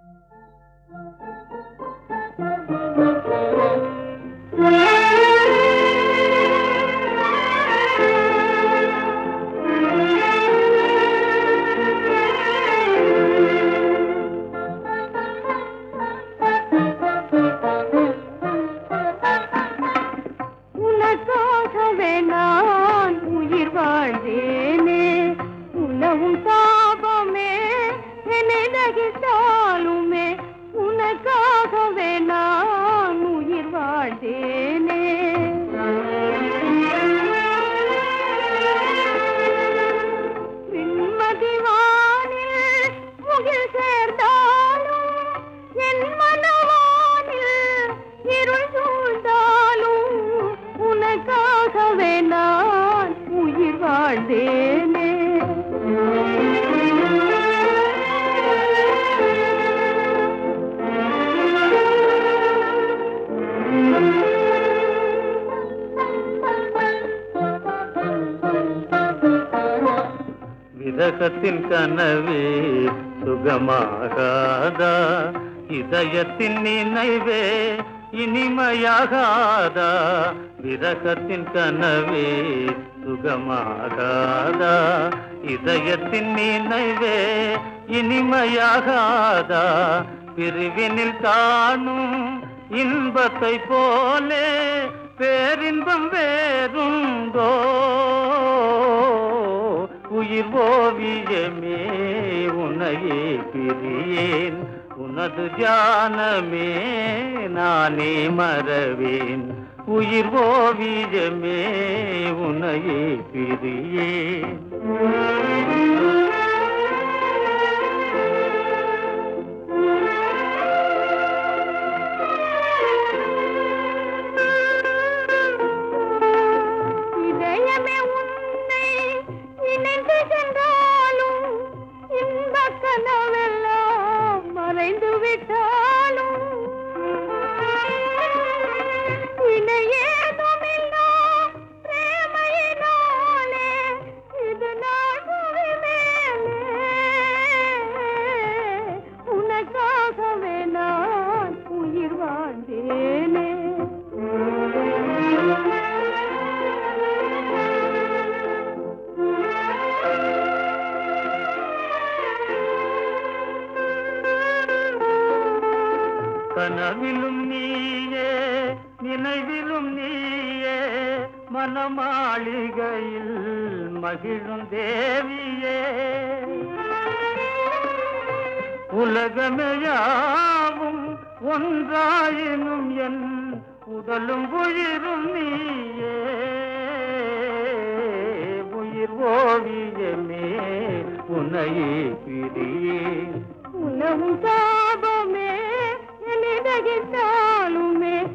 உனக்காகவே நான் உயிர் வாழ்ந்தேனே உணவும் சாபமே என்னை நகித்தாலுமே உனக்காகவே நான் உயிர் வாழ்ந்தேனே விண்மதி வானில் முகில் சேர்ந்தாலும் என் மனவானில் இருள் சூழ்ந்தாலும் உனக்காகவே நான் உயிர் வாழ்ந்தேனே விரகத்தின் கனவே சுகமாகாதா இதயத்தின் நினைவே இனிமையாகாதா விரகத்தின் கனவே சுகமாகாதா இதயத்தின் நினைவே இனிமையாகாதா பிரிவினில் காணும் இன்பத்தை போலே பேரின்பம் வேறுண்டோ உயிர் ஓவியமே உன்னையே பிரியேன் உனது தியானமே நானே மறவேன் உயிர் ஓவியமே உன்னையே பிரியேன் இதயமே உன்னை இணைந்து சென்றாலும் இன்பக் கனவெல்லாம் மறைந்து விட்டாலும் இணையேதுமில்லா பிரேமையினாலே இது நான் புவி மேலே உனக்காகவே நான் உயிர் வாழ்ந்தேனே கனவிலும் நீயே நினைவிலும் நீயே மனமாளிகையில் மகிழும் தேவியே உலகமையாவும் ஒன்றாயினும் என் உடலும் உயிரும் நீயே உயிர் ஓவியமே உன்னையே பிரியேன் உலகும் சாபமே எளிதகித்தாலுமே